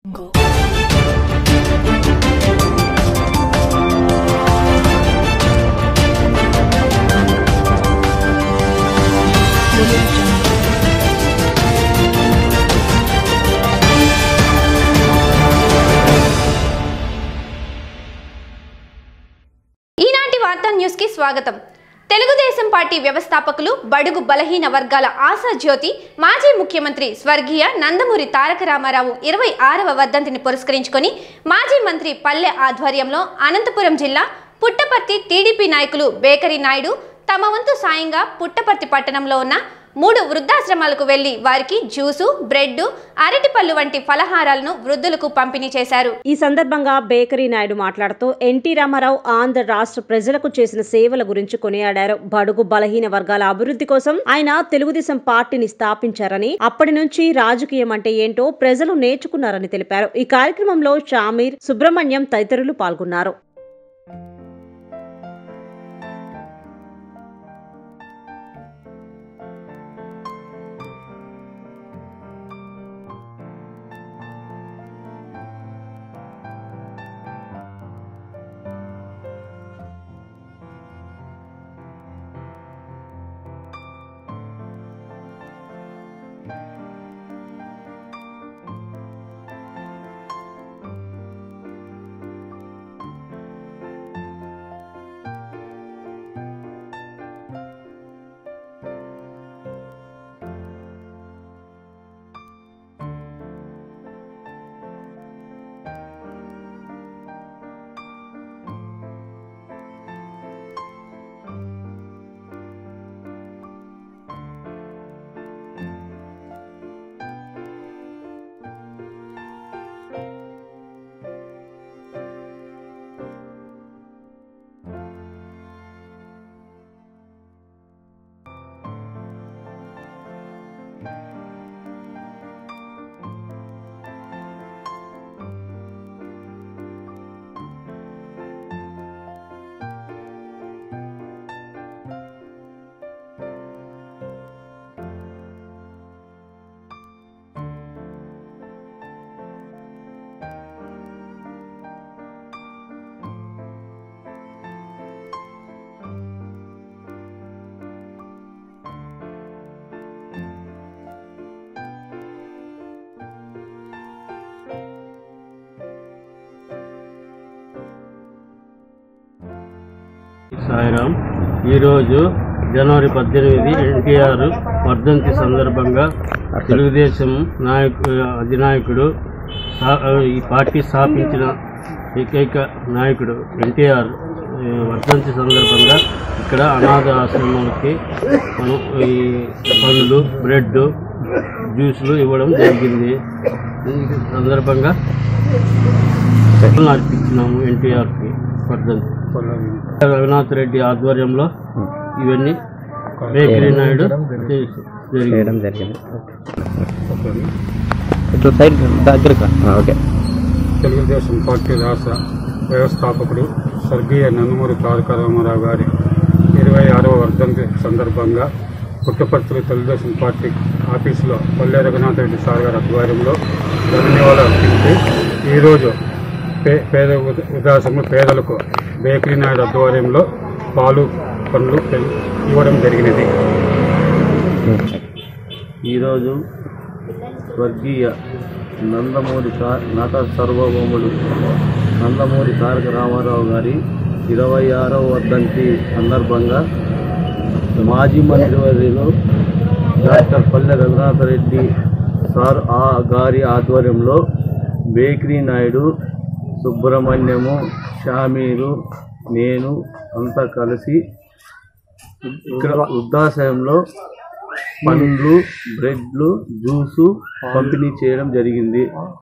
ఈనాటి వార్తా న్యూస్ కి స్వాగతం తెలుగుదేశం పార్టీ వ్యవస్థాపకులు బడుగు బలహీన వర్గాల ఆశా జ్యోతి మాజీ ముఖ్యమంత్రి స్వర్గీయ నందమూరి తారక రామారావు ఇరవై ఆరవ వర్ధంతిని పురస్కరించుకొని మాజీ మంత్రి పల్లె ఆధ్వర్యంలో అనంతపురం జిల్లా పుట్టపర్తి టీడీపీ నాయకులు బేకరీ నాయుడు తమ వంతు సాయంగా పుట్టపర్తి పట్టణంలో ఉన్న మూడు వృద్ధాశ్రమాలకు వెళ్లి వారికి జ్యూసు బ్రెడ్ అరటిపళ్ళు వంటి ఫలహారాలను వృద్ధులకు పంపిణీ చేశారు ఈ సందర్భంగా బేకరీ నాయుడు మాట్లాడుతూ ఎన్టీ రామారావు ఆంధ్ర రాష్ట్ర ప్రజలకు చేసిన సేవల గురించి కొనియాడారు బడుగు బలహీన వర్గాల అభివృద్ధి కోసం ఆయన తెలుగుదేశం పార్టీని స్థాపించారని అప్పటి నుంచి రాజకీయం అంటే ఏంటో ప్రజలు నేర్చుకున్నారని తెలిపారు ఈ కార్యక్రమంలో షామీర్ సుబ్రహ్మణ్యం తదితరులు పాల్గొన్నారు సాయిరామ్ ఈరోజు జనవరి పద్దెనిమిది ఎన్టీఆర్ వర్ధంతి సందర్భంగా తెలుగుదేశం నాయకు అధినాయకుడు స్థా- ఈ పార్టీ స్థాపించిన ఏకైక నాయకుడు ఎన్టీఆర్ ఈ వర్ధంతి సందర్భంగా ఇక్కడ అనాథ ఆశ్రమాలకి మనం ఈ పండ్లు బ్రెడ్ జ్యూసులు ఇవ్వడం జరిగింది ఈ సందర్భంగా అర్పించినాము ఎన్టీఆర్కి వర్ధంతి రఘునాథ్ రెడ్డి ఆధ్వర్యంలో ఇవన్నీ బేకరీ నాయుడు చేసి- జరిగింది చేయడం జరిగింది ఇట్లా సైడ్ దగ్గరకు ఓకే తెలుగుదేశం పార్టీ రాష్ట్ర వ్యవస్థాపకుడు స్వర్గీయ నందమూరి తారక రామారావు గారి ఇరవై ఆరవ వర్ధంతి సందర్భంగా పుట్టపర్తిలో తెలుగుదేశం పార్టీ ఆఫీసులో పల్లె రఘునాథ్ రెడ్డి సార్ గారి ఆధ్వర్యంలో ధన్యవాదాలు అర్పించి ఈరోజు పే పేద ఉద- ఉదాసంలో పేదలకు బేకరీ నాయుడు ఆధ్వర్యంలో పాలు పండ్లు పె- ఇవ్వడం జరిగినది ఈరోజు స్వర్గీయ నందమూరి తా- నట సర్వభౌముడు నందమూరి తారక రామారావు గారి ఇరవై ఆరవ వర్ధంతి సందర్భంగా మాజీ మంత్రివర్యులు డాక్టర్ పల్లె రఘునాథరెడ్డి సార్ ఆ గారి ఆధ్వర్యంలో బేకరీ నాయుడు సుబ్రహ్మణ్యము షామీరు నేను అంతా కలిసి ఇక్కడ వృద్ధాశ్రయంలో పండ్లు బ్రెడ్లు జ్యూసు పంపిణీ చేయడం జరిగింది